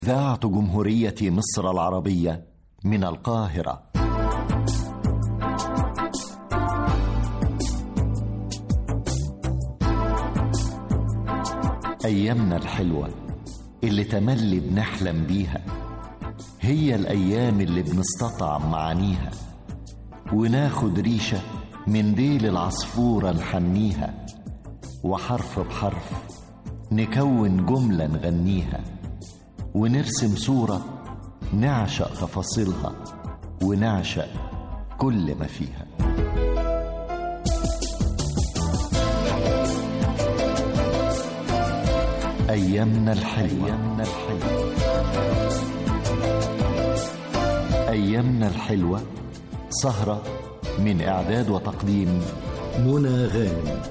إذاعة جمهورية مصر العربية من القاهرة أيامنا الحلوة اللي تملي بنحلم بيها هي الأيام اللي بنستطعم معانيها وناخد ريشة من ديل العصفورة نحنيها وحرف بحرف نكون جملة نغنيها ونرسم صورة نعشق تفاصيلها ونعشق كل ما فيها أيامنا الحلوة أيامنا الحلوة أيامنا الحلوة سهرة من إعداد وتقديم منى غانم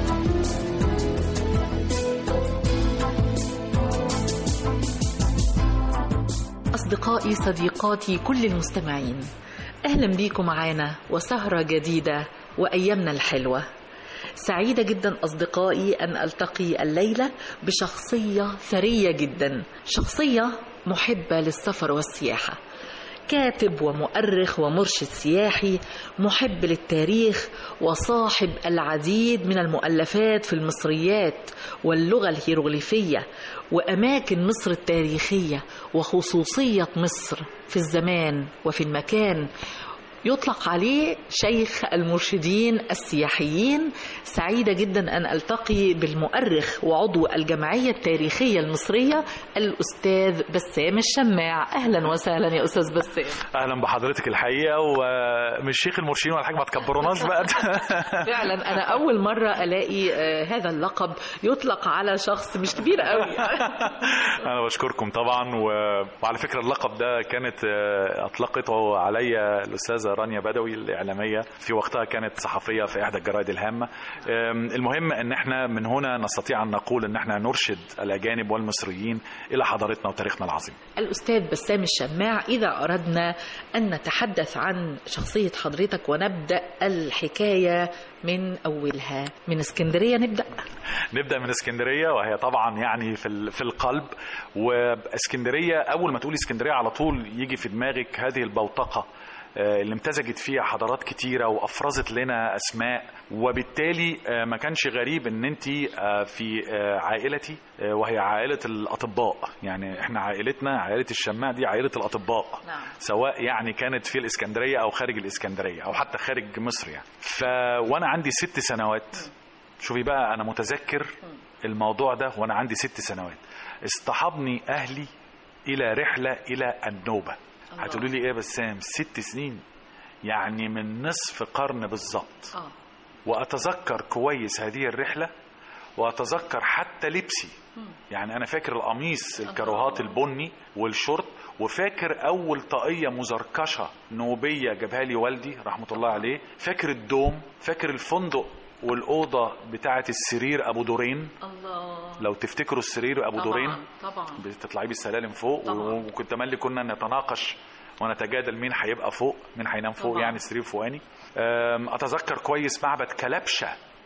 أصدقائي صديقاتي كل المستمعين أهلا بيكم معانا وسهرة جديدة وأيامنا الحلوة سعيدة جدا أصدقائي أن ألتقي الليلة بشخصية ثرية جدا شخصية محبة للسفر والسياحة كاتب ومؤرخ ومرشد سياحي محب للتاريخ وصاحب العديد من المؤلفات في المصريات واللغة الهيروغليفية وأماكن مصر التاريخية وخصوصية مصر في الزمان وفي المكان يطلق عليه شيخ المرشدين السياحيين سعيدة جدا أن ألتقي بالمؤرخ وعضو الجمعية التاريخية المصرية الأستاذ بسام الشماع أهلا وسهلا يا أستاذ بسام اهلا بحضرتك الحقيقه ومش شيخ المرشدين ولا حاجه ما تكبروناش بقى فعلا أنا أول مرة ألاقي آه، هذا اللقب يطلق على شخص مش كبير قوي انا بشكركم طبعا و... وعلى فكره اللقب ده كانت آه، اطلقته عليا الاستاذه رانيا بدوي الاعلاميه في وقتها كانت صحفيه في احدى الجرائد الهامه آم، المهم ان احنا من هنا نستطيع ان نقول ان احنا نرشد الاجانب والمصريين الى حضارتنا وتاريخنا العظيم الأستاذ بسام الشماع إذا أردنا أن نتحدث عن شخصية حضرتك ونبدأ الحكاية من أولها من اسكندرية نبدأ نبدا من اسكندريه وهي طبعا يعني في ال- في القلب واسكندريه اول ما تقولي اسكندريه على طول يجي في دماغك هذه البوتقه آه، اللي امتزجت فيها حضارات كتيره وافرزت لنا اسماء وبالتالي آه، ما كانش غريب ان انت آه، في آه، عائلتي آه، وهي عائله الاطباء يعني احنا عائلتنا عائله الشماع دي عائله الاطباء نعم. سواء يعني كانت في الاسكندريه او خارج الاسكندريه او حتى خارج مصر يعني ف وانا عندي ست سنوات شوفي بقى انا متذكر الموضوع ده وانا عندي ست سنوات اصطحبني اهلي الى رحله الى النوبه الله. هتقولوا لي ايه يا بسام ست سنين يعني من نصف قرن بالظبط آه. واتذكر كويس هذه الرحله واتذكر حتى لبسي يعني انا فاكر القميص الكروهات البني والشورت وفاكر اول طاقيه مزركشه نوبيه جابها لي والدي رحمه الله عليه فاكر الدوم فاكر الفندق والاوضه بتاعه السرير ابو دورين الله لو تفتكروا السرير ابو دورين طبعا طبعا بتطلعي بالسلالم فوق طبعاً. وكنت ملي كنا نتناقش ونتجادل مين هيبقى فوق مين هينام فوق طبعاً. يعني السرير فوقاني أم، اتذكر كويس معبد كلبشه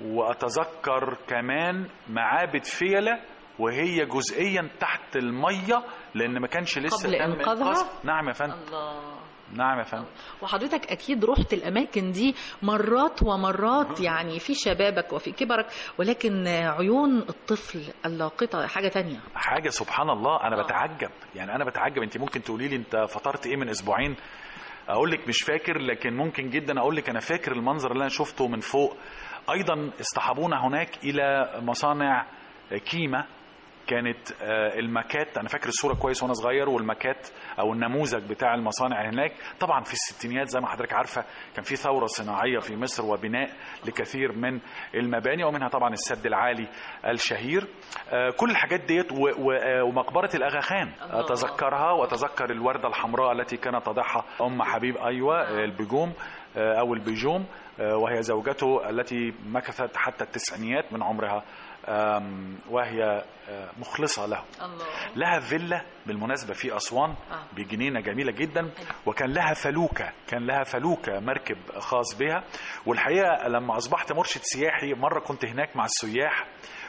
واتذكر كمان معابد فيلة وهي جزئيا تحت الميه لان ما كانش لسه قبل تم إنقاذها؟ إنقاذ. نعم يا فندم الله نعم يا فندم وحضرتك اكيد رحت الاماكن دي مرات ومرات يعني في شبابك وفي كبرك ولكن عيون الطفل اللاقطه حاجه تانية حاجه سبحان الله انا آه. بتعجب يعني انا بتعجب انت ممكن تقولي لي انت فطرت ايه من اسبوعين اقول لك مش فاكر لكن ممكن جدا اقول لك انا فاكر المنظر اللي انا شفته من فوق ايضا اصطحبونا هناك الى مصانع كيمة كانت آه، الماكات انا فاكر الصوره كويس وانا صغير والماكات او النموذج بتاع المصانع هناك طبعا في الستينيات زي ما حضرتك عارفه كان في ثوره صناعيه في مصر وبناء لكثير من المباني ومنها طبعا السد العالي الشهير آه، كل الحاجات ديت و- و- آه، ومقبره الاغا خان الله. اتذكرها واتذكر الورده الحمراء التي كانت تضعها ام حبيب ايوه آه، البجوم آه، او البيجوم آه، وهي زوجته التي مكثت حتى التسعينيات من عمرها آم، وهي آه، مخلصه له الله لها فيلا بالمناسبة في أسوان آه. بجنينة جميلة جدا وكان لها فلوكة كان لها فلوكة مركب خاص بها والحقيقة لما أصبحت مرشد سياحي مرة كنت هناك مع السياح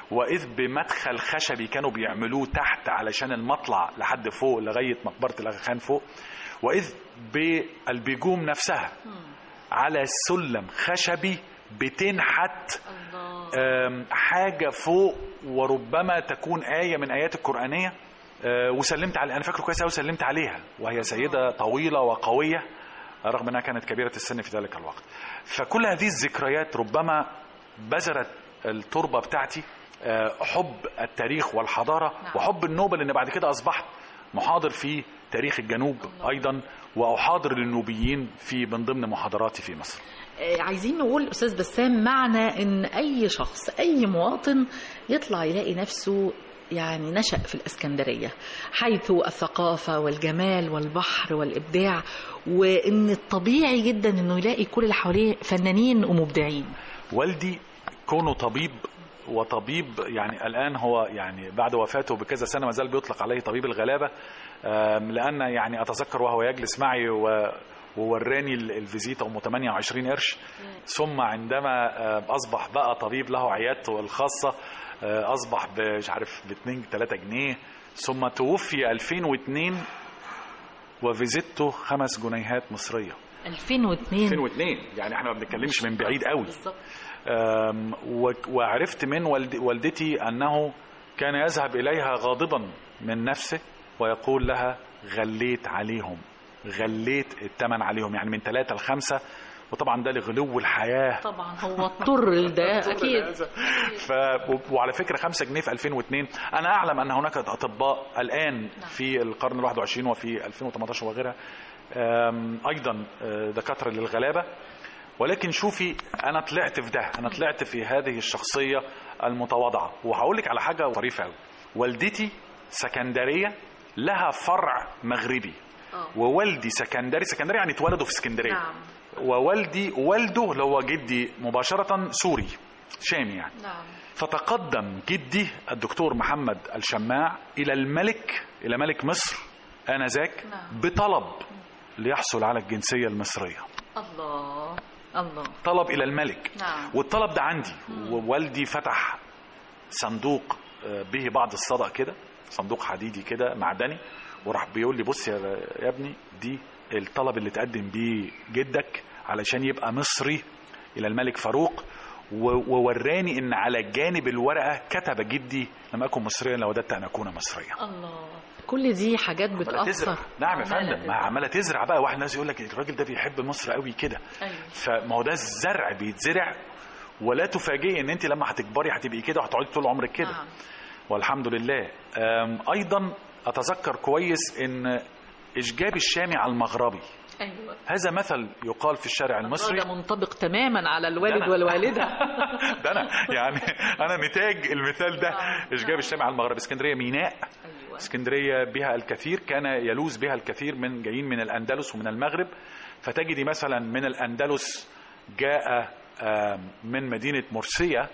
واذ بمدخل خشبي كانوا بيعملوه تحت علشان المطلع لحد فوق لغايه مقبره الاغا خان فوق واذ بالبيجوم نفسها على سلم خشبي بتنحت آم، حاجه فوق وربما تكون ايه من ايات القرانيه آه، وسلمت على انا فاكره كويس قوي سلمت عليها وهي سيده طويله وقويه رغم انها كانت كبيره السن في ذلك الوقت فكل هذه الذكريات ربما بذرت التربه بتاعتي آه، حب التاريخ والحضاره وحب النوبه لان بعد كده اصبحت محاضر في تاريخ الجنوب ايضا واحاضر للنوبيين في من ضمن محاضراتي في مصر آه، عايزين نقول استاذ بسام معنى ان اي شخص اي مواطن يطلع يلاقي نفسه يعني نشأ في الإسكندرية حيث الثقافة والجمال والبحر والإبداع وإن الطبيعي جدا إنه يلاقي كل اللي حواليه فنانين ومبدعين والدي كونه طبيب وطبيب يعني الان هو يعني بعد وفاته بكذا سنه ما زال بيطلق عليه طبيب الغلابه آم، لان يعني اتذكر وهو يجلس معي و ووراني ال- الفيزيتا ام 28 قرش ثم عندما آه، اصبح بقى طبيب له عيادته الخاصه آه، اصبح ب- مش عارف ب 2 3 جنيه ثم توفي 2002 وفيزيته خمس جنيهات مصريه 2002 2002 يعني احنا ما بنتكلمش من بعيد قوي بالظبط أم، و- وعرفت من والد- والدتي أنه كان يذهب إليها غاضبا من نفسه ويقول لها غليت عليهم غليت الثمن عليهم يعني من ثلاثة لخمسة وطبعا ده لغلو الحياة طبعا هو اضطر لده أكيد ف... وعلى فكرة 5 جنيه في 2002 أنا أعلم أن هناك أطباء الآن في القرن ال 21 وفي 2018 وغيرها أم، أيضا أه، دكاترة للغلابة ولكن شوفي أنا طلعت في ده أنا طلعت في هذه الشخصية المتواضعة وهقول لك على حاجة طريفة أوي والدتي سكندرية لها فرع مغربي آه. ووالدي سكندري سكندري يعني اتولدوا في اسكندريه نعم ووالدي والده اللي هو جدي مباشرة سوري شامي يعني نعم فتقدم جدي الدكتور محمد الشماع إلى الملك إلى ملك مصر آنذاك نعم. بطلب ليحصل على الجنسية المصرية الله الله طلب إلى الملك نعم. والطلب ده عندي ووالدي فتح صندوق آه، به بعض الصدق كده صندوق حديدي كده معدني وراح بيقول لي بص يا يا ابني دي الطلب اللي تقدم بيه جدك علشان يبقى مصري الى الملك فاروق و- ووراني ان على جانب الورقه كتب جدي لم اكن مصريا لوددت ان اكون مصريا الله كل دي حاجات عماله تزرع بتأثر نعم يا عمالة فندم ما عماله تزرع بقى واحد ناس يقول لك الراجل ده بيحب مصر قوي كده أيوة. فما هو ده الزرع بيتزرع ولا تفاجئي ان انت لما هتكبري هتبقي كده وهتقعدي طول عمرك كده نعم. والحمد لله أم، ايضا اتذكر كويس ان اشجاب الشامي على المغربي أيوة هذا مثل يقال في الشارع المصري ده منطبق تماما على الوالد ده أنا. والوالدة ده انا يعني انا نتاج المثال ده آه. اشجاب الشامي على المغربي اسكندريه ميناء أيوة اسكندريه بها الكثير كان يلوذ بها الكثير من جايين من الاندلس ومن المغرب فتجدي مثلا من الاندلس جاء آم، من مدينه مرسيه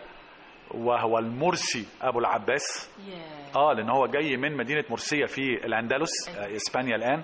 وهو المرسي ابو العباس ياه. اه لان هو جاي من مدينه مرسيه في الاندلس آه، اسبانيا الان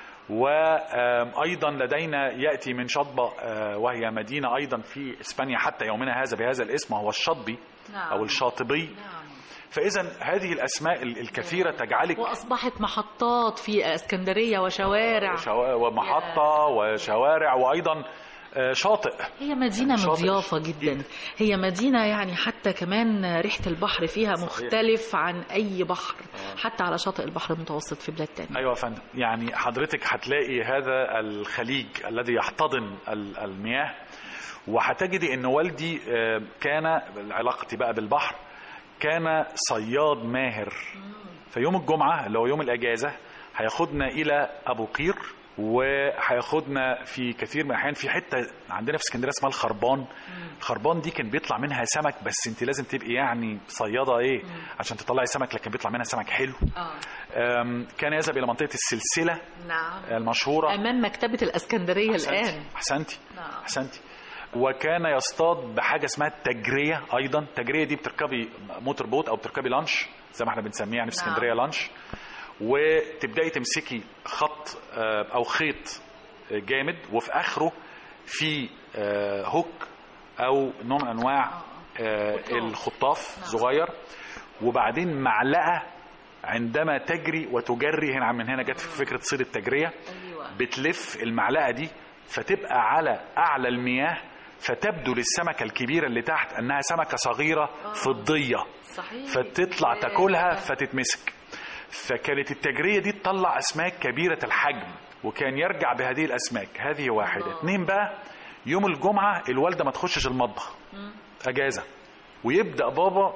وايضا لدينا ياتي من شطبه آه، وهي مدينه ايضا في اسبانيا حتى يومنا هذا بهذا الاسم وهو الشاطبي نعم. او الشاطبي نعم فاذا هذه الاسماء ال- الكثيره تجعلك وأصبحت محطات في اسكندرية وشوارع شوا- ومحطه وشوارع وايضا آه، شاطئ هي مدينة شاطئ مضيافة جدا هي مدينة يعني حتى كمان ريحة البحر فيها مختلف عن أي بحر حتى على شاطئ البحر المتوسط في بلاد تانية ايوه يا فندم يعني حضرتك هتلاقي هذا الخليج الذي يحتضن ال- المياه وهتجدي ان والدي آه، كان علاقتي بقى بالبحر كان صياد ماهر فيوم الجمعه اللي هو يوم الاجازه هياخدنا الى ابو قير وهياخدنا في كثير من الاحيان في حته عندنا في اسكندريه اسمها الخربان الخربان دي كان بيطلع منها سمك بس انت لازم تبقي يعني صياده ايه عشان تطلعي سمك لكن بيطلع منها سمك حلو آه. أم، كان يذهب الى منطقه السلسله نعم المشهوره أمام مكتبة الإسكندرية احسنتي الآن احسنتي نعم. احسنتي وكان يصطاد بحاجه اسمها التجريه ايضا التجريه دي بتركبي موتور بوت او بتركبي لانش زي ما احنا بنسميه يعني في نعم. اسكندريه لانش وتبداي تمسكي خط آه، او خيط آه، جامد وفي اخره في آه، هوك او نوع من انواع آه، الخطاف صغير وبعدين معلقه عندما تجري وتجري هنا من هنا جت فكره صيد التجريه بتلف المعلقه دي فتبقى على اعلى المياه فتبدو للسمكه الكبيره اللي تحت انها سمكه صغيره فضيه صحيح فتطلع تاكلها فتتمسك فكانت التجرية دي تطلع أسماك كبيرة الحجم وكان يرجع بهذه الأسماك هذه واحدة اتنين بقى يوم الجمعة الوالدة ما تخشش المطبخ أجازة ويبدأ بابا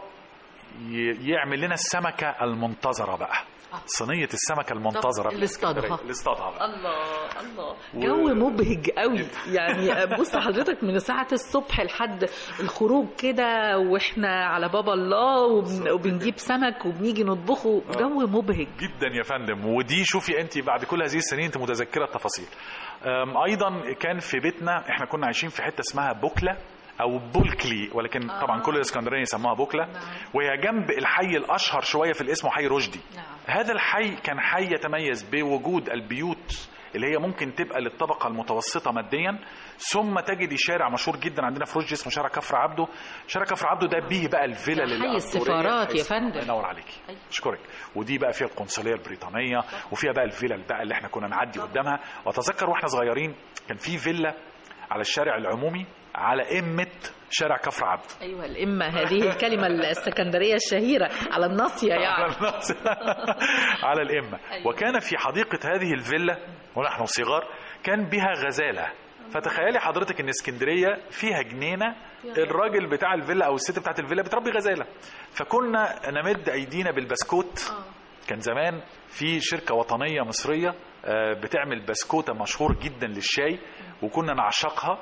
ي- يعمل لنا السمكة المنتظرة بقى صينية السمكة المنتظرة اللي اصطادها. اللي اصطادها بقى الله الله و- جو مبهج قوي يعني بص حضرتك من ساعة الصبح لحد الخروج كده واحنا على بابا الله وبن- وبنجيب سمك وبنيجي نطبخه جو مبهج جدا يا فندم ودي شوفي انت بعد كل هذه السنين انت متذكره التفاصيل أم، ايضا كان في بيتنا احنا كنا عايشين في حته اسمها بوكله او بولكلي ولكن طبعا كل الاسكندرانيه يسموها بوكله وهي جنب الحي الاشهر شويه في الاسم حي رشدي نعم. هذا الحي كان حي يتميز بوجود البيوت اللي هي ممكن تبقى للطبقه المتوسطه ماديا ثم تجد شارع مشهور جدا عندنا في رشدي اسمه شارع كفر عبده شارع كفر عبده ده بيه بقى الفيلا ده حي الأرضورية. السفارات يا حي- فندم. الله ينور عليكي اشكرك ودي بقى فيها القنصليه البريطانيه وفيها بقى الفيلا بقى اللي احنا كنا نعدي قدامها واتذكر واحنا صغيرين كان في فيلا على الشارع العمومي على قمه شارع كفر عبده ايوه الامه هذه الكلمه الاسكندريه الشهيره على الناصيه على يعني الناس على الإمة أيوة. وكان في حديقة هذه الفيلا ونحن صغار كان بها غزالة فتخيلي حضرتك ان اسكندريه فيها جنينه الراجل بتاع الفيلا او الست بتاعت الفيلا بتربي غزاله فكنا نمد ايدينا بالبسكوت كان زمان في شركه وطنيه مصريه آه، بتعمل بسكوته مشهور جدا للشاي وكنا نعشقها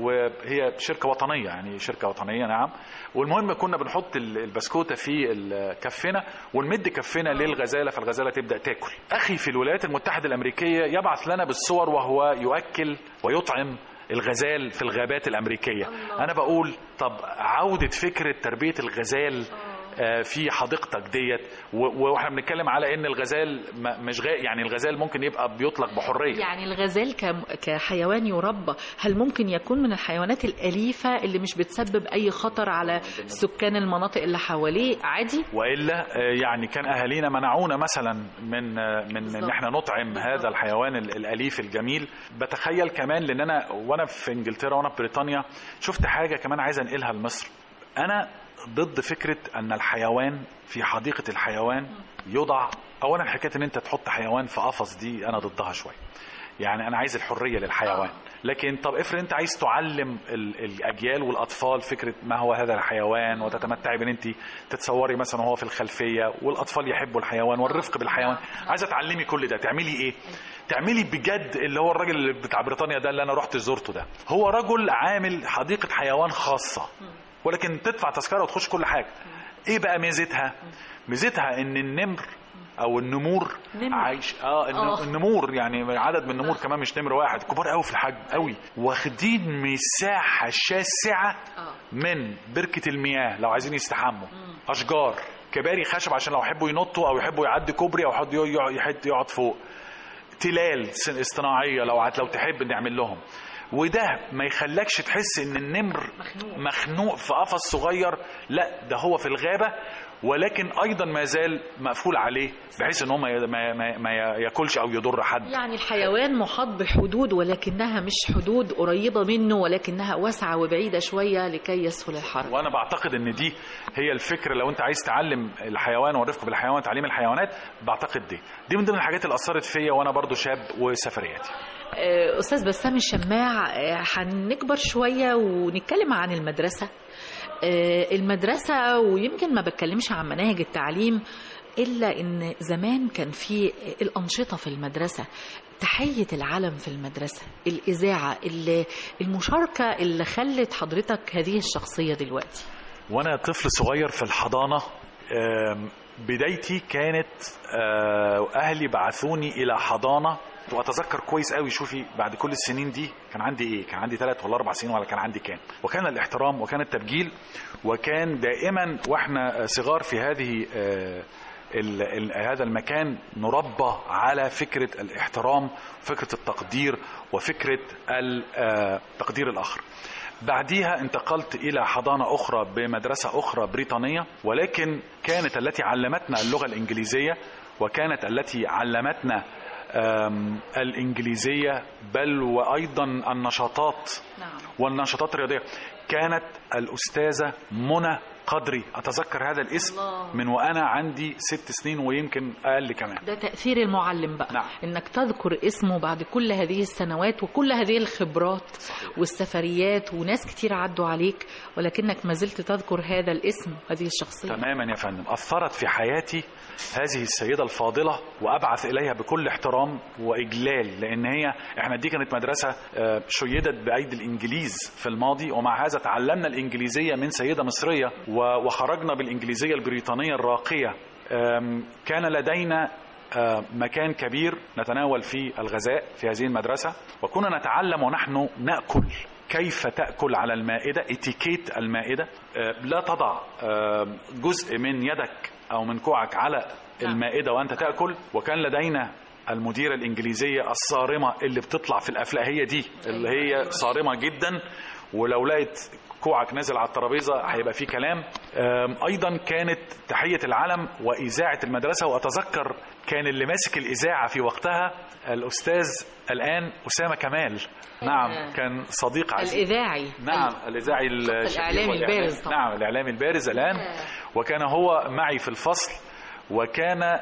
وهي شركه وطنيه يعني شركه وطنيه نعم والمهم كنا بنحط ال- البسكوته في ال- كفنا ونمد كفنا للغزاله فالغزاله تبدا تاكل اخي في الولايات المتحده الامريكيه يبعث لنا بالصور وهو يؤكل ويطعم الغزال في الغابات الامريكيه انا بقول طب عوده فكره تربيه الغزال آه، في حديقتك ديت و- واحنا بنتكلم على ان الغزال ما- مش غا يعني الغزال ممكن يبقى بيطلق بحريه يعني الغزال كم- كحيوان يربى هل ممكن يكون من الحيوانات الأليفة اللي مش بتسبب أي خطر على سكان المناطق اللي حواليه عادي؟ والا آه، يعني كان اهالينا منعونا مثلا من آه، من بالظبط. ان احنا نطعم هذا الحيوان ال- الاليف الجميل بتخيل كمان لان انا وانا في انجلترا وانا في بريطانيا شفت حاجه كمان عايز انقلها لمصر انا ضد فكره ان الحيوان في حديقه الحيوان يوضع اولا حكايه ان انت تحط حيوان في قفص دي انا ضدها شويه يعني انا عايز الحريه للحيوان لكن طب افرض انت عايز تعلم ال- الاجيال والاطفال فكره ما هو هذا الحيوان وتتمتعي بان انت تتصوري مثلا وهو في الخلفيه والاطفال يحبوا الحيوان والرفق بالحيوان عايزه تعلمي كل ده تعملي ايه تعملي بجد اللي هو الراجل اللي بتاع بريطانيا ده اللي انا رحت زرته ده هو رجل عامل حديقه حيوان خاصه ولكن تدفع تذكره وتخش كل حاجه ايه بقى ميزتها ميزتها ان النمر او النمور نمر. عايش اه الن- آه. النمور يعني عدد من النمور كمان مش نمر واحد كبار قوي في الحجم قوي واخدين مساحه شاسعه آه. من بركه المياه لو عايزين يستحموا اشجار كباري خشب عشان لو يحبوا ينطوا او يحبوا يعدي كوبري او حد يقعد يحد- يقعد فوق تلال سن- اصطناعيه لو عت- لو تحب نعمل لهم وده ما يخلكش تحس ان النمر مخنوق. مخنوق في قفص صغير لا ده هو في الغابه ولكن ايضا ما زال مقفول عليه بحيث ان هو ما ما- ما ما ياكلش او يضر حد يعني الحيوان محاط بحدود ولكنها مش حدود قريبة منه ولكنها واسعة وبعيدة شوية لكي يسهل الحرب وانا بعتقد ان دي هي الفكره لو انت عايز تعلم الحيوان والرفق بالحيوان تعليم الحيوانات بعتقد دي دي من ضمن الحاجات اللي اثرت فيا وانا برضو شاب وسفرياتي آه، أستاذ بسام الشماع آه، هنكبر شوية ونتكلم عن المدرسة آه، المدرسة ويمكن ما بتكلمش عن مناهج التعليم إلا إن زمان كان في الأنشطة في المدرسة تحية العلم في المدرسة الإذاعة ال- المشاركة اللي خلت حضرتك هذه الشخصية دلوقتي وانا طفل صغير في الحضانه آم، بدايتي كانت آه، اهلي بعثوني الى حضانه واتذكر كويس قوي شوفي بعد كل السنين دي كان عندي ايه كان عندي ثلاث ولا اربع سنين ولا كان عندي كام وكان الاحترام وكان التبجيل وكان دائما واحنا صغار في هذه آه، ال ال هذا المكان نربى على فكرة الاحترام فكرة التقدير وفكرة ال- آه، تقدير الآخر بعديها انتقلت إلى حضانة أخرى بمدرسة أخرى بريطانية ولكن كانت التي علمتنا اللغة الإنجليزية وكانت التي علمتنا آم، الإنجليزية بل وأيضا النشاطات نعم والنشاطات الرياضية كانت الأستاذة منى قدري أتذكر هذا الاسم الله. من وأنا عندي ست سنين ويمكن أقل كمان ده تأثير المعلم بقى نعم. انك تذكر اسمه بعد كل هذه السنوات وكل هذه الخبرات والسفريات وناس كتير عدوا عليك ولكنك ما زلت تذكر هذا الاسم هذه الشخصية تماما يا فندم أثرت في حياتي هذه السيدة الفاضلة وأبعث إليها بكل احترام وإجلال لأن هي إحنا دي كانت مدرسة آه، شيدت بأيدي الإنجليز في الماضي ومع هذا تعلمنا الإنجليزية من سيدة مصرية و- وخرجنا بالإنجليزية البريطانية الراقية آم، كان لدينا آه، مكان كبير نتناول فيه الغذاء في هذه المدرسة وكنا نتعلم ونحن نأكل كيف تأكل على المائدة اتيكيت المائدة آه، لا تضع آه، جزء من يدك أو من كوعك على المائدة وأنت تأكل وكان لدينا المديرة الإنجليزية الصارمة اللي بتطلع في الأفلام هي دي اللي هي صارمة جدا ولو لقيت كوعك نازل على الترابيزه هيبقى فيه كلام آم، ايضا كانت تحيه العلم واذاعه المدرسه واتذكر كان اللي ماسك الاذاعه في وقتها الاستاذ الان اسامه كمال نعم كان صديق عزيز الإذاعي نعم الاذاعي الشهير الإعلامي والإعلام. البارز طبعا. نعم الاعلامي البارز الان وكان هو معي في الفصل وكان آه،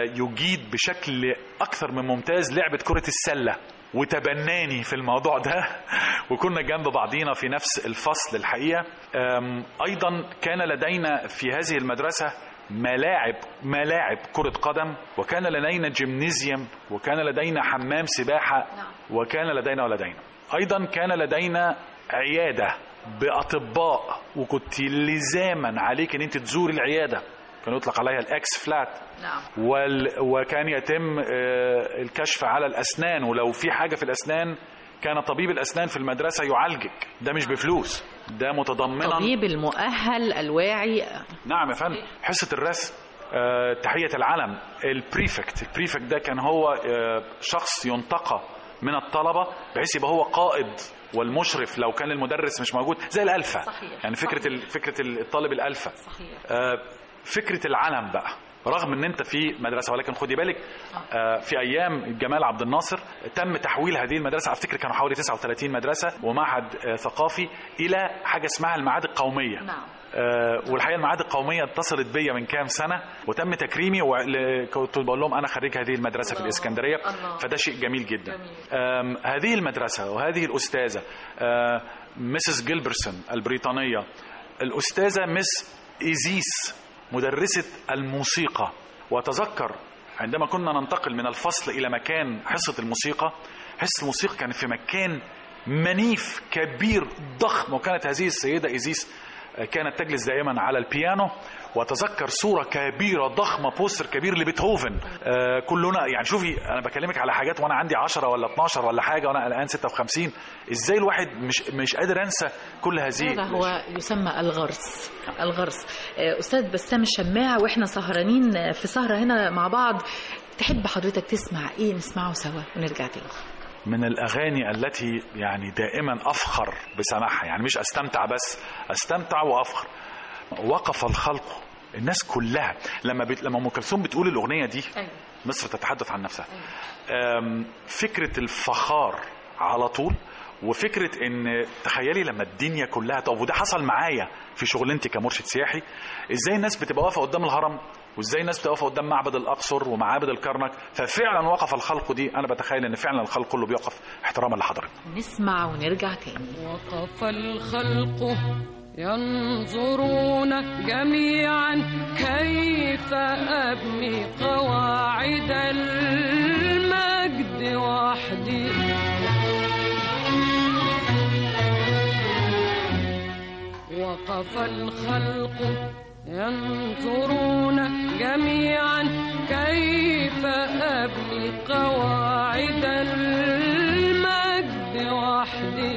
يجيد بشكل اكثر من ممتاز لعبه كره السله وتبناني في الموضوع ده وكنا جنب بعضينا في نفس الفصل الحقيقه آم، ايضا كان لدينا في هذه المدرسه ملاعب ملاعب كرة قدم وكان لدينا جيمنيزيوم وكان لدينا حمام سباحة وكان لدينا ولدينا أيضا كان لدينا عيادة بأطباء وكنت لزاما عليك ان انت تزور العيادة كان يطلق عليها الاكس فلات نعم وال... وكان يتم آه، الكشف على الأسنان ولو في حاجة في الأسنان كان طبيب الأسنان في المدرسة يعالجك ده مش بفلوس ده متضمنا الطبيب المؤهل الواعي نعم يا فندم حصة الرسم آه، تحية العلم البريفكت البريفكت ده كان هو آه، شخص ينتقى من الطلبة بحيث يبقى هو قائد والمشرف لو كان المدرس مش موجود زي الألفة صحيح. يعني فكرة ال- فكرة الطالب الألفة صحيح آه، فكرة العلم بقى رغم ان انت في مدرسه ولكن خدي بالك آه، في ايام جمال عبد الناصر تم تحويل هذه المدرسه افتكر كانوا حوالي 39 مدرسه ومعهد آه، ثقافي الى حاجه اسمها المعاهد القوميه نعم آه، والحقيقه المعاهد القوميه اتصلت بيا من كام سنه وتم تكريمي وكنت بقول لهم انا خريج هذه المدرسه في الله. الاسكندريه الله. فده شيء جميل جدا جميل. آم، هذه المدرسه وهذه الاستاذه آه، مسز جيلبرسون البريطانيه الاستاذه مس ايزيس مدرسه الموسيقى واتذكر عندما كنا ننتقل من الفصل الى مكان حصه الموسيقى حصه الموسيقى كانت في مكان منيف كبير ضخم وكانت هذه السيده ايزيس كانت تجلس دائما على البيانو واتذكر صوره كبيره ضخمه بوستر كبير لبيتهوفن آه كلنا يعني شوفي انا بكلمك على حاجات وانا عندي 10 ولا 12 ولا حاجه وانا الان 56 ازاي الواحد مش مش قادر انسى كل هذه هذا هو يسمى الغرس الغرس آه، أستاذ بسام الشماع وإحنا سهرانين في سهرة هنا مع بعض تحب حضرتك تسمع إيه نسمعه سوا ونرجع تاني من الاغاني التي يعني دائما افخر بسماعها يعني مش استمتع بس استمتع وافخر وقف الخلق الناس كلها لما بت... لما ام كلثوم بتقول الاغنيه دي أيوة. مصر تتحدث عن نفسها أم، فكره الفخار على طول وفكره ان تخيلي لما الدنيا كلها طب وده حصل معايا في شغلانتي كمرشد سياحي ازاي الناس بتبقى واقفه قدام الهرم وازاي الناس بتبقى واقفه قدام معبد الاقصر ومعابد الكرنك ففعلا وقف الخلق دي انا بتخيل ان فعلا الخلق كله بيقف احتراما لحضرتك نسمع ونرجع تاني وقف الخلق ينظرون جميعا كيف أبني قواعد المجد وحدي وقف الخلق ينظرون جميعا كيف أبني قواعد المجد وحدي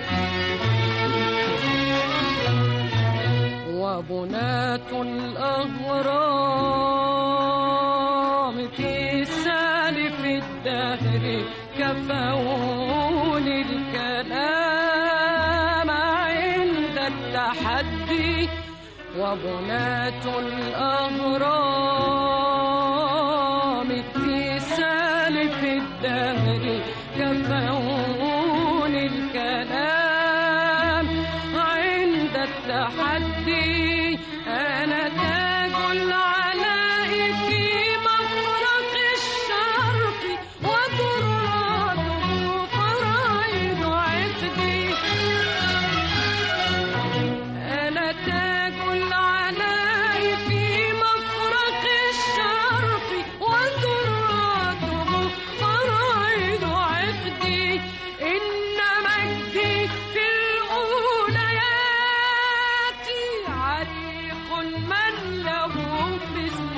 وبنات الأهرام في سالف الدهر كفوني الكلام عند وبناة الأهرام التسال في الدهر كفون الكلام عند التحدي أنا تاج العلاء في مفرق الشرق وتراته فرائض عقدي أنا تاج العناء في مفرق الشرق وتراته فرائض عقدي إن مجدي في الأوليات عريق من له مثل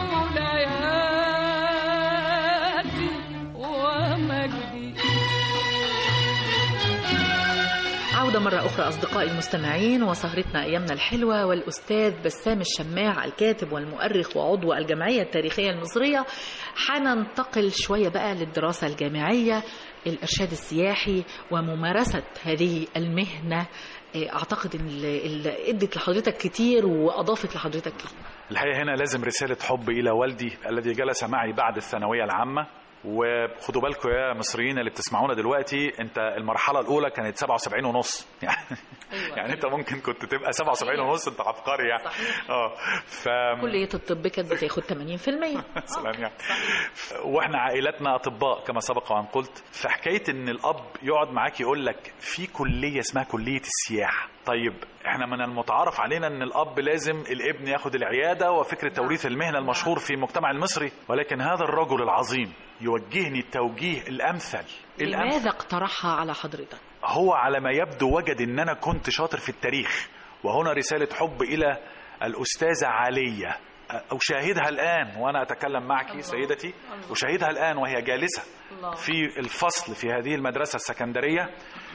أولياتي ومجدي عودة مرة أخرى أصدقائي المستمعين وسهرتنا أيامنا الحلوة والأستاذ بسام الشماع الكاتب والمؤرخ وعضو الجمعية التاريخية المصرية حننتقل شوية بقى للدراسة الجامعية الإرشاد السياحي وممارسة هذه المهنة إيه، أعتقد إن ال- ال- إدت لحضرتك كتير وأضافت لحضرتك كتير الحقيقه هنا لازم رساله حب الى والدي الذي جلس معي بعد الثانويه العامه وخدوا بالكم يا مصريين اللي بتسمعونا دلوقتي انت المرحله الاولى كانت 77 ونص يعني أيوة. يعني انت ممكن كنت تبقى 77 ونص انت عبقري يعني صحيح. اه ف كلية الطب كانت بتاخد 80% مثلا يعني واحنا عائلتنا اطباء كما سبق وان قلت فحكايه ان الاب يقعد معاك يقول لك في كليه اسمها كليه السياحه طيب احنا من المتعارف علينا ان الاب لازم الابن ياخد العياده وفكره توريث المهنه المشهور في المجتمع المصري ولكن هذا الرجل العظيم يوجهني التوجيه الامثل الامثل لماذا اقترحها على حضرتك؟ هو على ما يبدو وجد ان انا كنت شاطر في التاريخ وهنا رسالة حب الى الاستاذة علية أشاهدها الآن وأنا أتكلم معك الله. سيدتي الله. أشاهدها الآن وهي جالسة الله. في الفصل في هذه المدرسة السكندرية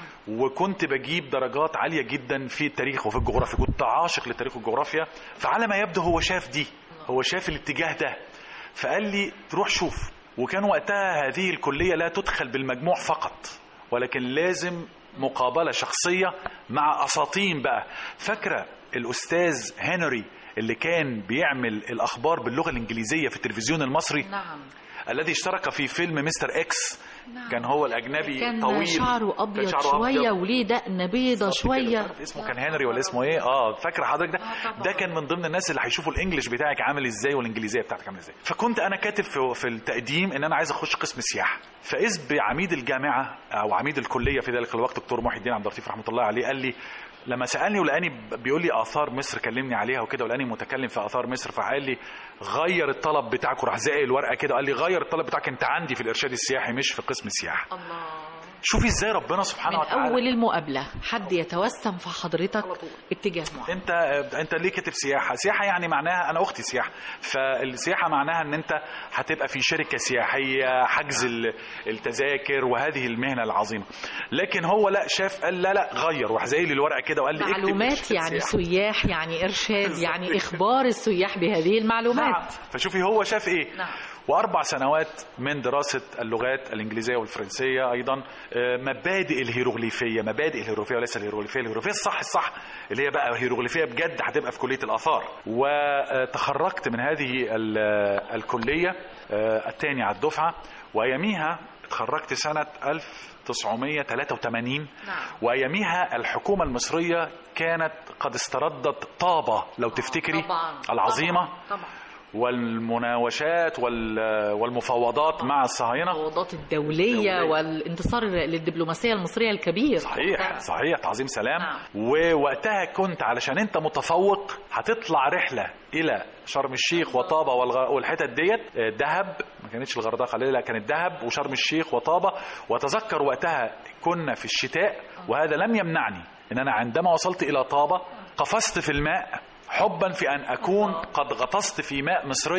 وكنت بجيب درجات عالية جدا في التاريخ وفي الجغرافيا كنت عاشق للتاريخ والجغرافيا فعلى ما يبدو هو شاف دي هو شاف الاتجاه ده فقال لي تروح شوف وكان وقتها هذه الكلية لا تدخل بالمجموع فقط ولكن لازم مقابلة شخصية مع أساطين بقى فاكرة الأستاذ هنري اللي كان بيعمل الأخبار باللغة الإنجليزية في التلفزيون المصري نعم الذي اشترك في فيلم مستر إكس نعم. كان هو الأجنبي كان طويل شعره كان أبيض شعره شوية أبيض. وليه دقن بيضة بالظبط كده، مش شوية عارف اسمه كان هنري ولا اسمه ايه اه فاكر حضرتك ده آه، طبعا. ده كان من ضمن الناس اللي هيشوفوا الانجليش بتاعك عامل ازاي والانجليزيه بتاعتك عامله ازاي فكنت انا كاتب في, في التقديم ان انا عايز اخش قسم سياحه فاذ بعميد الجامعه او عميد الكليه في ذلك الوقت دكتور محي الدين عبد اللطيف رحمه الله عليه قال لي لما سالني ولقاني بيقول لي اثار مصر كلمني عليها وكده ولقاني متكلم في اثار مصر فقال لي غير الطلب بتاعك وراح زائق الورقه كده وقال لي غير الطلب بتاعك انت عندي في الارشاد السياحي مش في قسم السياحه الله شوفي ازاي ربنا سبحانه من وتعالى أول المقابلة حد يتوسم في حضرتك اتجاه معين انت انت ليه كاتب سياحه سياحه يعني معناها انا اختي سياحه فالسياحه معناها ان انت هتبقى في شركه سياحيه حجز ال- التذاكر وهذه المهنه العظيمه لكن هو لا شاف قال لا لا غير وراح زي لي الورقه كده وقال لي اكتب معلومات إرشاد يعني سياحة. سياح يعني إرشاد بالظبط يعني كده. إخبار السياح بهذه نعم المعلومات فشوفي هو شاف ايه نعم. واربع سنوات من دراسه اللغات الانجليزيه والفرنسيه ايضا آه، مبادئ الهيروغليفيه مبادئ الهيروغليفيه وليس الهيروغليفيه الهيروغليفيه الصح الصح اللي هي بقى هيروغليفيه بجد هتبقى في كليه الاثار وتخرجت من هذه ال- الكليه آه، الثاني على الدفعه واياميها اتخرجت سنه 1983 نعم. واياميها الحكومه المصريه كانت قد استردت طابه لو تفتكري طبعا العظيمه طبعا, طبعا. والمناوشات وال- والمفاوضات مع الصهاينه المفاوضات الدولية دولية. والانتصار للدبلوماسية المصرية الكبير صحيح صحيح تعظيم سلام نعم. ووقتها كنت علشان انت متفوق هتطلع رحله الى شرم الشيخ وطابه والغ... والحتت ديت آه، دهب ما كانتش الغردقه لا كانت دهب وشرم الشيخ وطابه واتذكر وقتها كنا في الشتاء وهذا لم يمنعني ان انا عندما وصلت الى طابه قفزت في الماء حبا في ان اكون قد غطست في ماء مصريه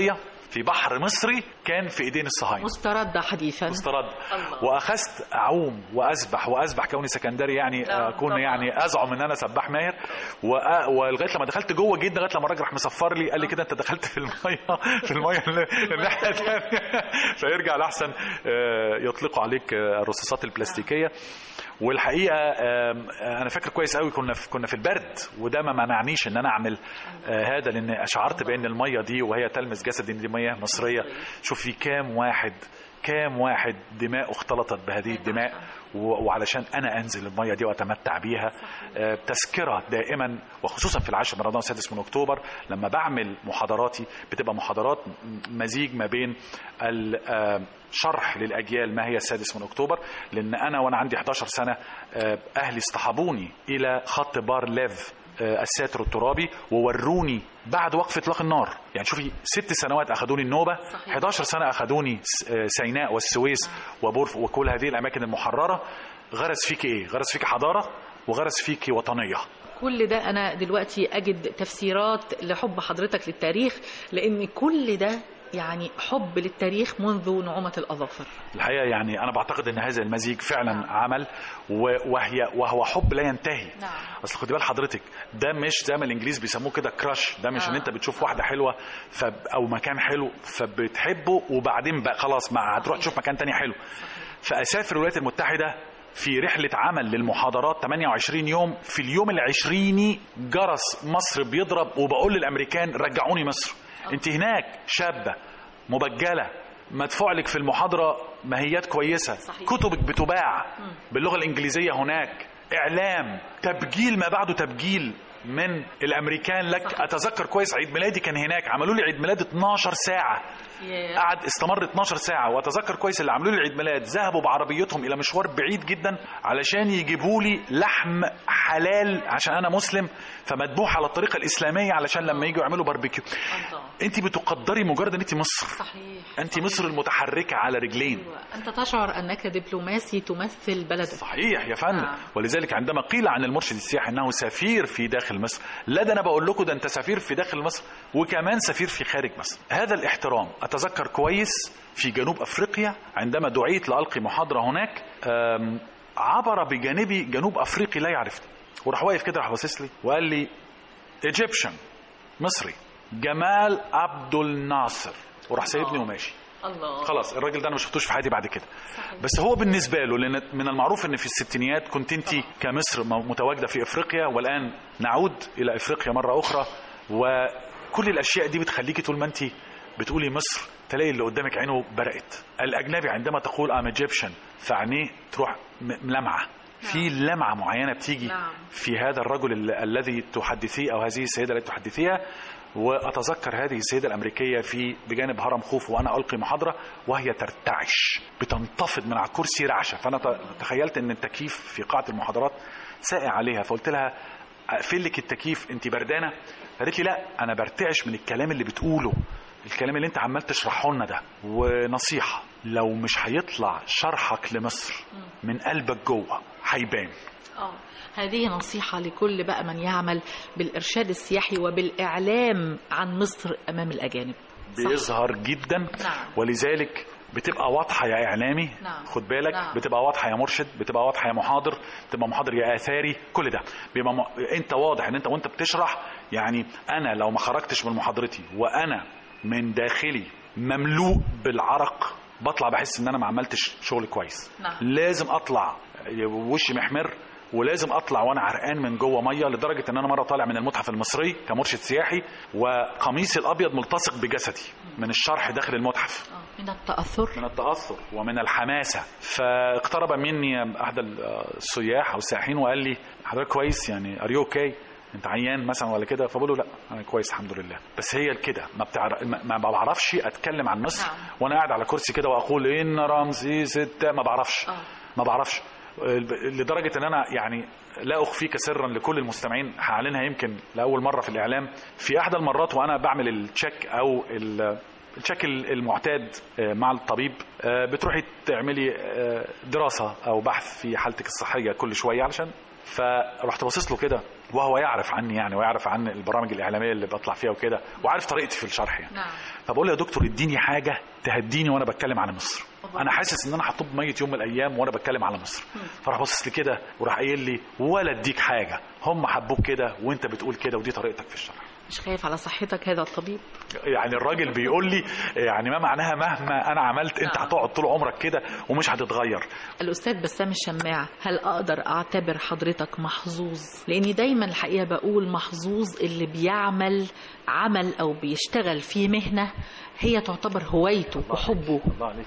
في بحر مصري كان في ايدين الصهاينه مستردة حديثا مسترد الله. واخذت اعوم واسبح واسبح كوني سكندري يعني نعم، اكون طبعا. يعني ازعم ان انا سباح ماهر وأ- ولغايه لما دخلت جوه جدا لغايه لما الراجل راح مصفر لي قال لي كده انت دخلت في الميه في الميه اللي- الناحيه الثانيه فيرجع لاحسن آه، يطلقوا عليك آه، الرصاصات البلاستيكيه والحقيقه آم، انا فاكر كويس قوي كنا في كنا في البرد وده ما منعنيش ان انا اعمل آه، هذا لان اشعرت بان الميه دي وهي تلمس جسدي ان دي ميه مصريه شوف في كام واحد كام واحد دماء اختلطت بهذه الدماء و- وعلشان انا انزل الميه دي واتمتع بيها آه، تذكره دائما وخصوصا في العاشر من رمضان السادس من اكتوبر لما بعمل محاضراتي بتبقى محاضرات م- مزيج ما بين ال- آه، شرح للاجيال ما هي السادس من اكتوبر لان انا وانا عندي 11 سنه آه، اهلي اصطحبوني الى خط بار ليف آه، الساتر الترابي ووروني بعد وقف اطلاق النار يعني شوفي ست سنوات اخذوني النوبه صحيح. 11 سنه اخذوني س- آه، سيناء والسويس وبورف وكل هذه الاماكن المحرره غرس فيك ايه غرس فيك حضاره وغرس فيك وطنيه كل ده انا دلوقتي اجد تفسيرات لحب حضرتك للتاريخ لان كل ده يعني حب للتاريخ منذ نعومة الأظافر الحقيقه يعني انا بعتقد ان هذا المزيج فعلا عمل و- وهي وهو حب لا ينتهي نعم. اصل خدي بال حضرتك ده مش زي ما الانجليز بيسموه كده كراش ده مش آه. ان انت بتشوف واحده حلوه فب او مكان حلو فبتحبه وبعدين بقى خلاص ما هتروح تشوف مكان تاني حلو فاسافر الولايات المتحده في رحلة عمل للمحاضرات 28 يوم في اليوم العشريني جرس مصر بيضرب وبقول للأمريكان رجعوني مصر انت هناك شابة مبجلة مدفوع لك في المحاضرة ماهيات كويسة صحيح. كتبك بتباع باللغة الإنجليزية هناك إعلام تبجيل ما بعده تبجيل من الامريكان لك صحيح. اتذكر كويس عيد ميلادي كان هناك عملوا لي عيد ميلاد 12 ساعه ياه. قعد استمر 12 ساعه واتذكر كويس اللي عملوا لي عيد ميلاد ذهبوا بعربيتهم الى مشوار بعيد جدا علشان يجيبوا لي لحم حلال عشان انا مسلم فمذبوح على الطريقه الاسلاميه علشان لما يجوا يعملوا باربيكيو الله انت بتقدري مجرد ان انت مصر صحيح انت مصر المتحركه على رجلين أيوة. أنت تشعر أنك دبلوماسي تمثل بلدك صحيح يا فندم آه. ولذلك عندما قيل عن المرشد السياحي انه سفير في داخل مصر لا ده انا بقول لكم ده انت سفير في داخل مصر وكمان سفير في خارج مصر هذا الاحترام اتذكر كويس في جنوب افريقيا عندما دعيت لالقي محاضره هناك أم، عبر بجانبي جنوب افريقي لا يعرفني وراح واقف كده راح باصص لي وقال لي ايجيبشن مصري جمال عبد الناصر وراح سايبني وماشي الله خلاص الراجل ده انا ما شفتوش في حياتي بعد كده بس هو بالنسبه له لان من المعروف ان في الستينيات كنت انت كمصر م- متواجده في افريقيا والان نعود الى افريقيا مره اخرى وكل الاشياء دي بتخليكي طول ما انت بتقولي مصر تلاقي اللي قدامك عينه برقت الاجنبي عندما تقول ام ايجيبشن فعينيه تروح م- ملمعه في لمعه معينه بتيجي نعم. في هذا الرجل ال- الذي تحدثيه او هذه السيده التي تحدثيها واتذكر هذه السيده الامريكيه في بجانب هرم خوف وانا القي محاضره وهي ترتعش بتنتفض من على الكرسي رعشه فانا ت- تخيلت ان التكييف في قاعه المحاضرات ساقع عليها فقلت لها اقفل لك التكييف انت بردانه قالت لي لا انا برتعش من الكلام اللي بتقوله الكلام اللي انت عمال تشرحه لنا ده ونصيحه لو مش هيطلع شرحك لمصر من قلبك جوه هيبان آه. هذه نصيحة لكل بقى من يعمل بالإرشاد السياحي وبالإعلام عن مصر أمام الأجانب صح. بيظهر جدا نعم. ولذلك بتبقى واضحه يا اعلامي نعم. خد بالك نعم. بتبقى واضحه يا مرشد بتبقى واضحه يا محاضر بتبقى محاضر يا اثاري كل ده بيبقى م... انت واضح ان انت وانت بتشرح يعني انا لو ما خرجتش من محاضرتي وانا من داخلي مملوء بالعرق بطلع بحس ان انا ما عملتش شغل كويس نعم. لازم اطلع وشي محمر ولازم اطلع وانا عرقان من جوه ميه لدرجه ان انا مره طالع من المتحف المصري كمرشد سياحي وقميصي الابيض ملتصق بجسدي من الشرح داخل المتحف آه. من التأثر من التاثر ومن الحماسه فاقترب مني احد السياح او السائحين وقال لي حضرتك كويس يعني ار يو اوكي انت عيان مثلا ولا كده فبقول له لا انا كويس الحمد لله بس هي كده ما بتعرف ما ما بعرفش اتكلم عن مصر نعم. وانا قاعد على كرسي كده واقول ان رمسيس التا- ما بعرفش آه. ما بعرفش لدرجه ان انا يعني لا اخفيك سرا لكل المستمعين هعلنها يمكن لاول مره في الاعلام في احدى المرات وانا بعمل التشيك او ال- التشيك المعتاد آه، مع الطبيب آه، بتروحي تعملي آه، دراسه او بحث في حالتك الصحيه كل شويه علشان فرحت باصص له كده وهو يعرف عني يعني ويعرف عن البرامج الاعلاميه اللي بطلع فيها وكده وعارف طريقتي في الشرح يعني نعم فبقول له يا دكتور اديني حاجه تهديني وانا بتكلم على مصر طبعا. انا حاسس ان انا هطب ميت يوم من الايام وانا بتكلم على مصر فراح باصص لي كده وراح قايل لي ولا اديك حاجه هم حبوك كده وانت بتقول كده ودي طريقتك في الشرح مش خايف على صحتك هذا الطبيب يعني الراجل بيقول لي يعني ما معناها مهما انا عملت انت نعم. هتقعد طول عمرك كده ومش هتتغير الأستاذ بسام الشماع هل أقدر أعتبر حضرتك محظوظ؟ لأني دايما الحقيقة بقول محظوظ اللي بيعمل عمل أو بيشتغل في مهنة هي تعتبر هوايته وحبه الله عليك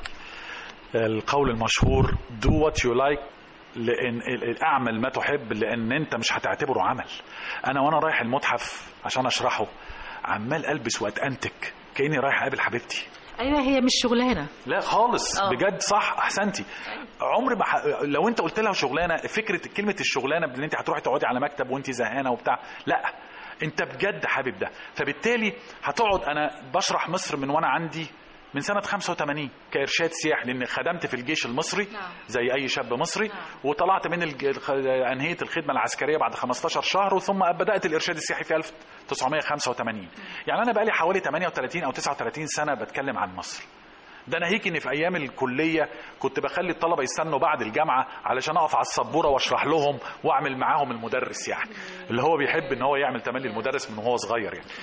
القول المشهور do what you like لان ال- ال- اعمل ما تحب لان انت مش هتعتبره عمل انا وانا رايح المتحف عشان اشرحه عمال البس واتانتك كاني رايح اقابل حبيبتي أيوة هي مش شغلانة لا خالص آه. بجد صح احسنتي عمر ما ح... لو انت قلت لها شغلانه فكره كلمه الشغلانه ان انت هتروحي تقعدي على مكتب وانت زهقانه وبتاع لا انت بجد حابب ده فبالتالي هتقعد انا بشرح مصر من وانا عندي من سنة 85 كإرشاد سياح لأن خدمت في الجيش المصري نعم. زي أي شاب مصري نعم. وطلعت من الج... الخ- أنهيت الخدمة العسكرية بعد 15 شهر ثم بدأت الإرشاد السياحي في 1985 يعني أنا بقالي حوالي 38 أو 39 سنة بتكلم عن مصر ده ناهيك ان في ايام الكليه كنت بخلي الطلبه يستنوا بعد الجامعه علشان اقف على السبوره واشرح لهم واعمل معاهم المدرس يعني اللي هو بيحب ان هو يعمل تملي المدرس من وهو صغير يعني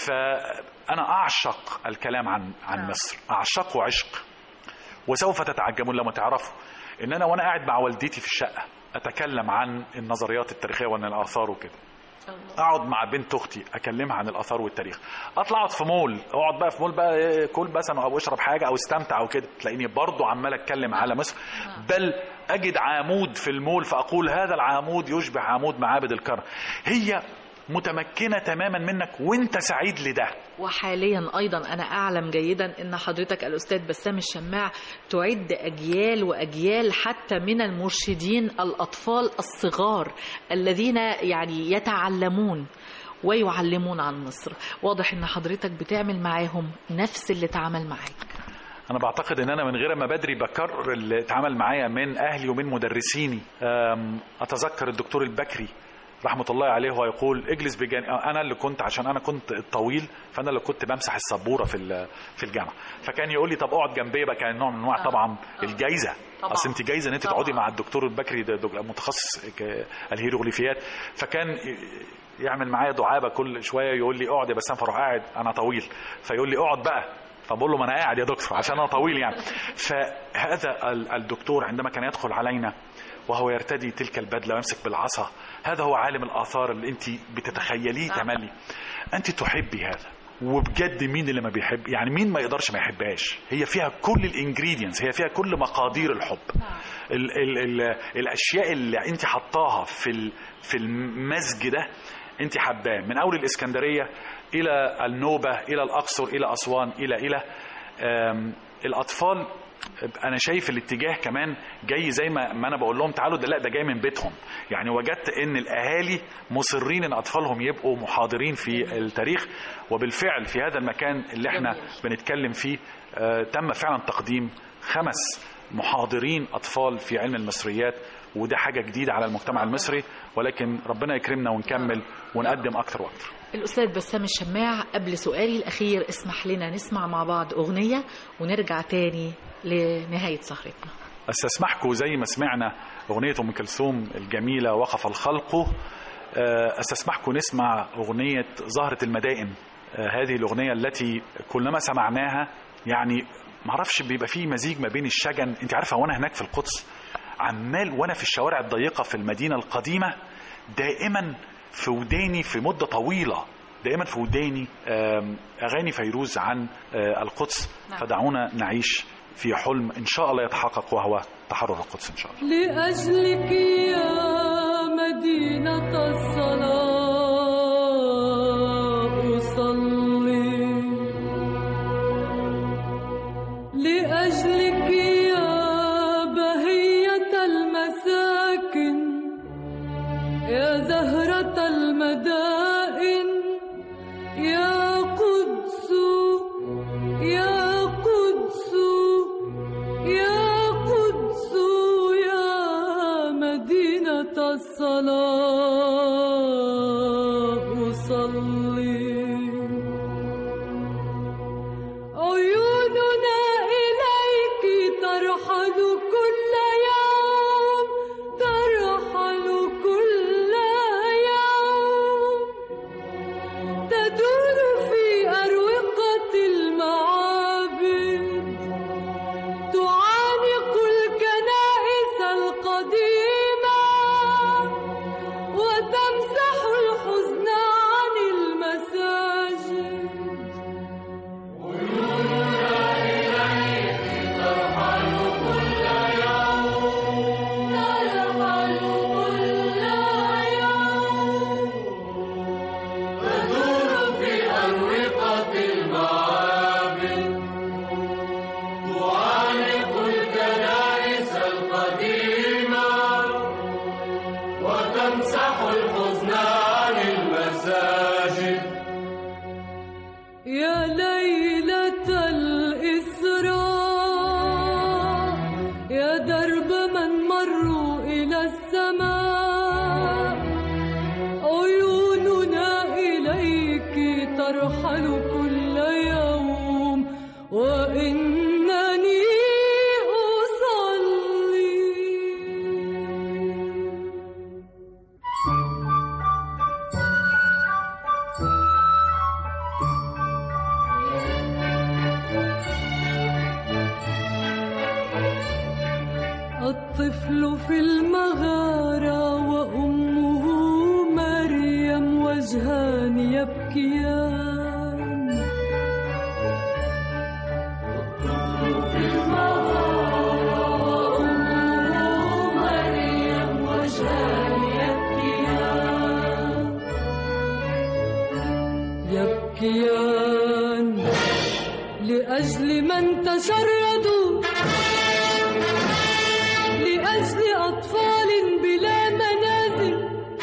فانا اعشق الكلام عن عن مصر اعشقه عشق وسوف تتعجبون لما تعرفوا ان انا وانا قاعد مع والدتي في الشقه اتكلم عن النظريات التاريخيه وعن الاثار وكده اقعد مع بنت اختي اكلمها عن الاثار والتاريخ اطلع اقعد في مول اقعد بقى في مول بقى إيه، كل مثلا او اشرب حاجه او استمتع وكده تلاقيني برضو عمال اتكلم على مصر بل اجد عمود في المول فاقول هذا العمود يشبه عمود معابد الكرم هي متمكنه تماما منك وانت سعيد لده وحاليا ايضا انا اعلم جيدا ان حضرتك الاستاذ بسام الشماع تعد اجيال واجيال حتى من المرشدين الاطفال الصغار الذين يعني يتعلمون ويعلمون عن مصر واضح ان حضرتك بتعمل معاهم نفس اللي اتعمل معاك انا بعتقد ان انا من غير ما بدري بكرر اللي اتعمل معايا من اهلي ومن مدرسيني أم، اتذكر الدكتور البكري رحمة الله عليه وهو يقول اجلس بجانب انا اللي كنت عشان انا كنت الطويل فانا اللي كنت بمسح السبوره في ال- في الجامعه فكان يقول لي طب اقعد جنبي بقى كان نوع من انواع طبعا الجايزه طبعاً. اصل انت جايزه ان انت طبعاً. تقعدي مع الدكتور البكري ده ده متخصص ك- الهيروغليفيات فكان ي- يعمل معايا دعابه كل شويه يقول لي اقعد يا بسام فاروح قاعد انا طويل فيقول لي اقعد بقى فبقول له ما انا قاعد يا دكتور عشان انا طويل يعني فهذا ال- الدكتور عندما كان يدخل علينا وهو يرتدي تلك البدله ويمسك بالعصا هذا هو عالم الاثار اللي انت بتتخيليه تملي انت تحبي هذا وبجد مين اللي ما بيحب يعني مين ما يقدرش ما يحبهاش هي فيها كل الانجريدينتس هي فيها كل مقادير الحب ال ال ال الاشياء اللي انت حطاها في ال في المزج ده انت حباه من اول الاسكندريه الى النوبه الى الاقصر الى اسوان الى الى آم، الاطفال انا شايف الاتجاه كمان جاي زي ما, ما انا بقول لهم تعالوا ده لا ده جاي من بيتهم يعني وجدت ان الاهالي مصرين ان اطفالهم يبقوا محاضرين في التاريخ وبالفعل في هذا المكان اللي احنا جميل. بنتكلم فيه آه، تم فعلا تقديم خمس محاضرين اطفال في علم المصريات وده حاجه جديده على المجتمع المصري ولكن ربنا يكرمنا ونكمل ونقدم اكتر واكتر الأستاذ بسام الشماع قبل سؤالي الأخير اسمح لنا نسمع مع بعض أغنية ونرجع تاني لنهاية سهرتنا استسمحكم زي ما سمعنا اغنيه ام كلثوم الجميله وقف الخلق آه، استسمحكم نسمع اغنيه زهره المدائن آه، هذه الاغنيه التي كلما سمعناها يعني معرفش بيبقى فيه مزيج ما بين الشجن انت عارفه وانا هناك في القدس عمال وانا في الشوارع الضيقه في المدينه القديمه دائما في وداني في مده طويله دائما في وداني آم، اغاني فيروز عن آه، القدس نعم. فدعونا نعيش في حلم ان شاء الله يتحقق وهو تحرر القدس ان شاء الله لأجلك يا مدينة الصلاة أصلي لأجلك يا بهية المساكن يا زهرة المدائن يا قدس يا قدس يا قدس يا مدينة الصلاة أصلي عيوننا إليك ترحل كل يوم ترحل كل يوم تدور في أروقة المعابد تعانق الكنائس القديمة وتمسح الحزن عن المساجد ترحل كل يوم يا ليلة الإسراء يا درب من مروا إلى السماء عيوننا إليك ترحل كل يوم وإنني أصلي الطفل في المغارة وأمه مريم وجهان يبكيان الطفل في المغارة وأمه مريم وجهان يبكيان يبكيان لأجل من تشردوا لأجل أطفال بلا منازل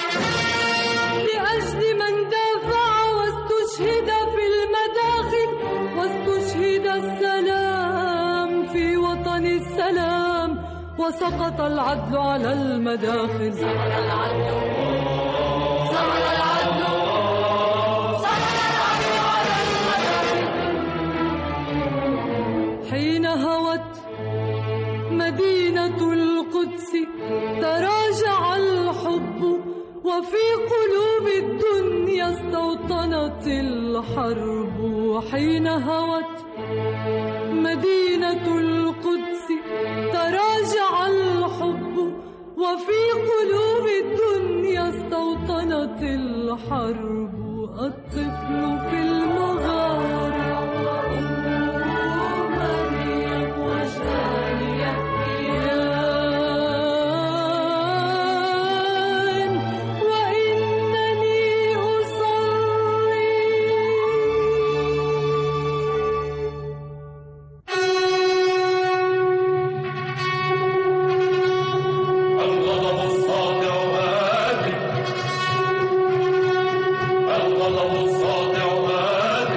لأجل من دافع واستشهد في المداخل واستشهد السلام في وطن السلام وسقط العدل على المداخل سقط العدل سقط العدل سقط العدل على المداخل حين هوت مدينة القدس تراجع الحب وفي قلوب الدنيا استوطنت الحرب حين هوت مدينة القدس تراجع الحب وفي قلوب الدنيا استوطنت الحرب الطفل في المغارة وأمه مريم وجهان يبكيان وإنني أصلي الغضب الساطع آت الغضب الساطع آت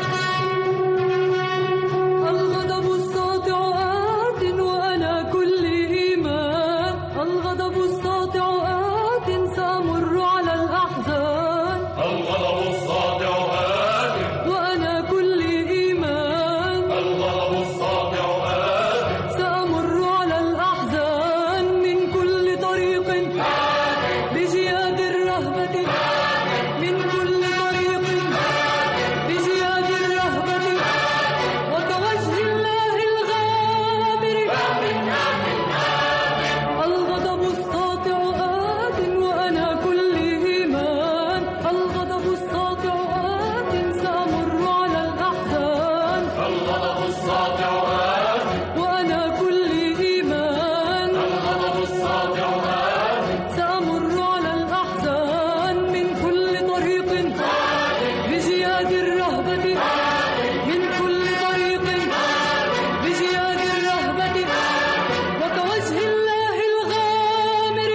الغضب الساطع آت وأنا كل إيمان الغضب الساطع آت سأمر على الأحزان الغضب الساطع آت وأنا كل إيمان الغضب الساطع آت سأمر على الأحزان من كل طريق بجياد الرهبة من كل طريق بجياد الرهبة وكوجه الله الغامر الغضب الساطع آت وأنا كل إيمان الغضب الساطع آت سأمر على الأحزان الغضب الساطع آت وأنا كل إيمان الغضب الساطع آت سأمر على الأحزان من كل طريق بجياد الرهبة من كل طريق بجياد الرهبة وكوجه الله الغامر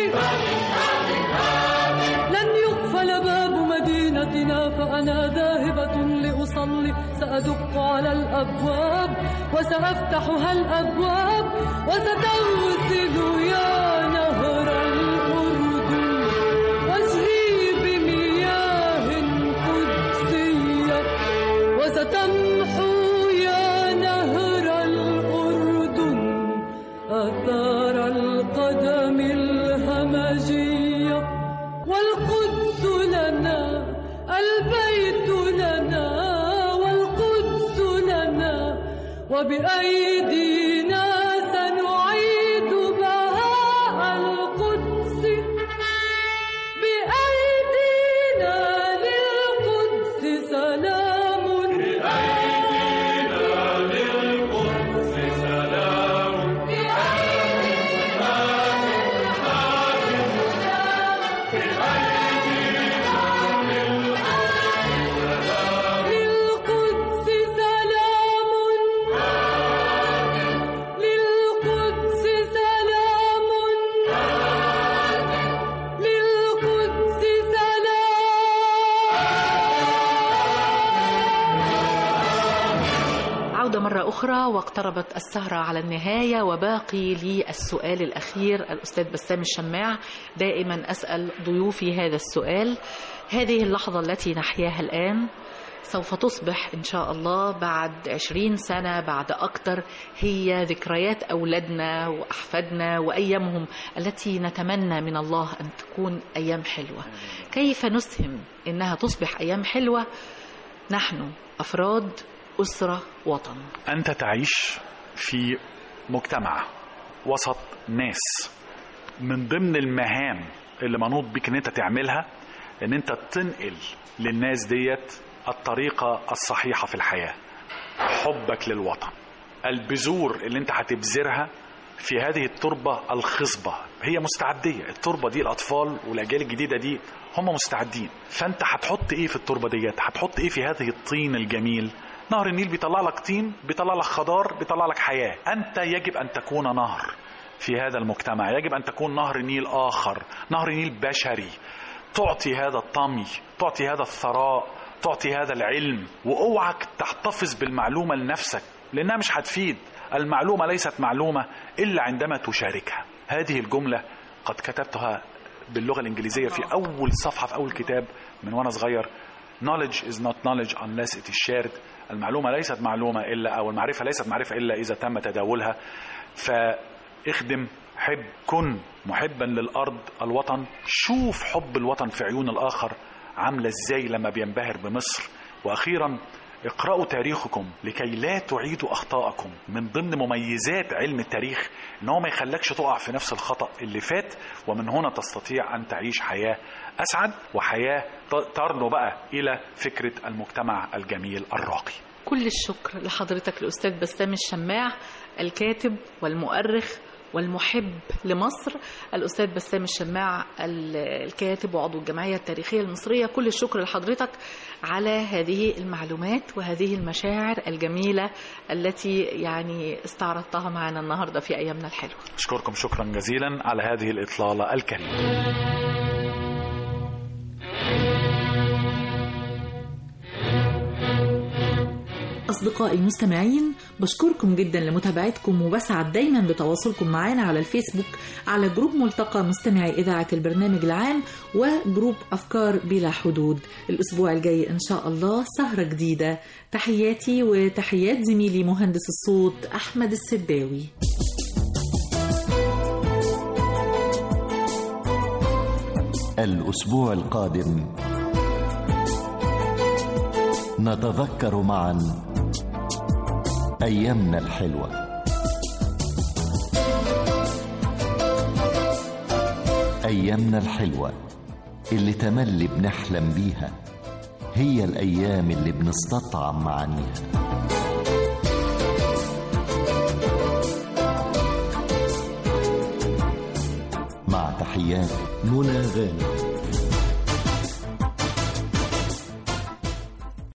لن يقفل باب مدينتنا فأنا ذاهبة لأصلي سأدق على الأبواب وسأفتحها الأبواب وستغسل يا نهر الأردن ناجية والقدس لنا البيت لنا والقدس لنا وبأيدينا سنعيد بهاء القدس بأيدينا للقدس سلام للقدس سلام للقدس سلام للقدس سلام عودة مرة أخرى واقتربت السهرة على النهاية وباقي لي السؤال الأخير الأستاذ بسام الشماع دائما أسأل ضيوفي هذا السؤال هذه اللحظة التي نحياها الآن سوف تصبح إن شاء الله بعد عشرين سنة بعد أكتر هي ذكريات أولادنا وأحفادنا وأيامهم التي نتمنى من الله أن تكون أيام حلوة كيف نسهم إنها تصبح أيام حلوة نحن أفراد أسرة وطن أنت تعيش في مجتمع وسط ناس من ضمن المهام اللي منوط بيك ان انت تعملها ان انت تنقل للناس ديت الطريقة الصحيحة في الحياة حبك للوطن البذور اللي انت هتبذرها في هذه التربة الخصبة هي مستعدية التربة دي الأطفال والأجيال الجديدة دي هم مستعدين فأنت هتحط إيه في التربة ديت هتحط إيه في هذه الطين الجميل نهر النيل بيطلع لك طين بيطلع لك خضار بيطلع لك حياة أنت يجب أن تكون نهر في هذا المجتمع يجب أن تكون نهر نيل آخر نهر نيل بشري تعطي هذا الطمي تعطي هذا الثراء تعطي هذا العلم واوعك تحتفظ بالمعلومة لنفسك لأنها مش هتفيد المعلومة ليست معلومة إلا عندما تشاركها هذه الجملة قد كتبتها باللغة الإنجليزية في أول صفحة في أول كتاب من وأنا صغير knowledge is not knowledge unless it is shared المعلومة ليست معلومة إلا أو المعرفة ليست معرفة إلا إذا تم تداولها فاخدم حب كن محبا للأرض الوطن شوف حب الوطن في عيون الآخر عاملة إزاي لما بينبهر بمصر وأخيرا اقرأوا تاريخكم لكي لا تعيدوا أخطاءكم من ضمن مميزات علم التاريخ إن هو ما يخلكش تقع في نفس الخطأ اللي فات ومن هنا تستطيع أن تعيش حياة أسعد وحياة ت- ترنو بقى إلى فكرة المجتمع الجميل الراقي كل الشكر لحضرتك الأستاذ بسام الشماع الكاتب والمؤرخ والمحب لمصر الأستاذ بسام الشماع ال- الكاتب وعضو الجمعية التاريخية المصرية كل الشكر لحضرتك على هذه المعلومات وهذه المشاعر الجميلة التي يعني استعرضتها معنا النهاردة في أيامنا الحلوة أشكركم شكرا جزيلا على هذه الإطلالة الكريمة أصدقائي المستمعين بشكركم جدا لمتابعتكم وبسعد دايما بتواصلكم معنا على الفيسبوك على جروب ملتقى مستمعي إذاعة البرنامج العام وجروب أفكار بلا حدود الأسبوع الجاي إن شاء الله سهرة جديدة تحياتي وتحيات زميلي مهندس الصوت أحمد السداوي الأسبوع القادم نتذكر معا أيامنا الحلوة أيامنا الحلوة اللي تملي بنحلم بيها هي الأيام اللي بنستطعم معانيها مع تحيات منى غانم